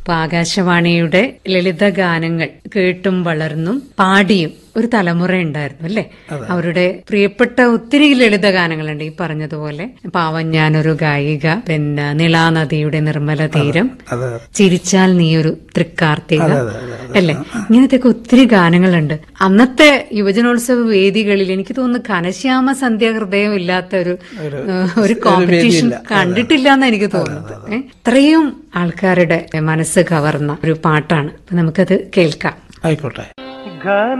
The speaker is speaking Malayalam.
അപ്പൊ ആകാശവാണിയുടെ ലളിത ഗാനങ്ങൾ കേട്ടും വളർന്നും പാടിയും ഒരു തലമുറ ഉണ്ടായിരുന്നു അല്ലെ അവരുടെ പ്രിയപ്പെട്ട ഒത്തിരി ലളിത ഗാനങ്ങളുണ്ട് ഈ പറഞ്ഞതുപോലെ പാവം ഞാനൊരു ഗായിക പിന്നെ നിളാനദിയുടെ നിർമ്മല തീരം അതെ ചിരിച്ചാൽ നീയൊരു തൃക്കാർത്തിക അല്ലെ ഇങ്ങനത്തെയൊക്കെ ഒത്തിരി ഗാനങ്ങളുണ്ട് അന്നത്തെ യുവജനോത്സവ വേദികളിൽ എനിക്ക് തോന്നുന്നു ഘനശ്യാമ സന്ധ്യാഹൃദയം ഇല്ലാത്ത ഒരു ഏഹ്, ഒരു കോമ്പറ്റീഷൻ കണ്ടിട്ടില്ല എന്ന് എനിക്ക് തോന്നുന്നത് ഏഹ്, ഇത്രയും ആൾക്കാരുടെ മനസ്സ് കവർന്ന ഒരു പാട്ടാണ് അപ്പൊ നമുക്കത് കേൾക്കാം ആയിക്കോട്ടെ